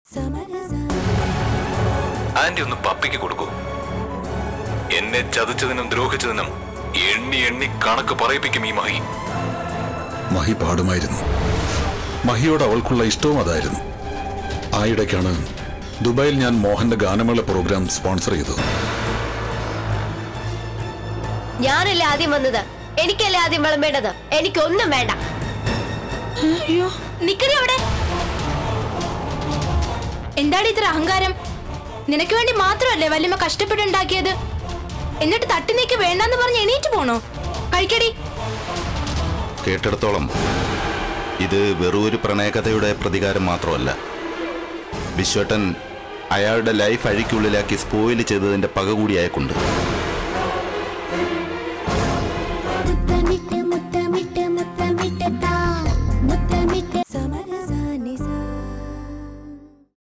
anti ഒന്ന് പപ്പിക്ക് കൊടുക്കൂ എന്നെ ചതിച്ചതിനും ദ്രോഹിച്ചതിനും എണ്ണി എണ്ണി കണക്ക് പറയിപ്പിക്കും ഈ മഹി മഹി പാടുമായിരുന്നു മഹിയോട് അവൾക്കുള്ള ഇഷ്ടവും അതായിരുന്നു ആയിടയ്ക്കാണ് ദുബായിൽ ഞാൻ മോഹന്റെ ഗാനമേള പ്രോഗ്രാം സ്പോൺസർ ചെയ്തത് ഞാനല്ലേ ആദ്യം വന്നത് എനിക്കല്ലേ ആദ്യം വിളമ്പേണ്ടത് എനിക്കൊന്നും വേണ്ട അയ്യോ നിക്കടി അവിടെ എന്താണ് ഇത്ര അഹങ്കാരം നിനക്ക് വേണ്ടി മാത്രമല്ലേ വല്യമ്മ കഷ്ടപ്പെട്ടുണ്ടാക്കിയത് എന്നിട്ട് തട്ടി നീക്ക് വേണ്ടെന്ന് പറഞ്ഞ് എണീറ്റ് പോണോ കഴിക്കടി കേട്ടിടത്തോളം ഇത് വെറും ഒരു പ്രണയകഥയുടെ പ്രതികാരം മാത്രമല്ല വിശ്വട്ടൻ അയാളുടെ ലൈഫ് അഴിക്കുള്ളിലാക്കി സ്പോയിൽ ചെയ്തതിന്റെ പക കൂടി അയാൾക്കുണ്ട്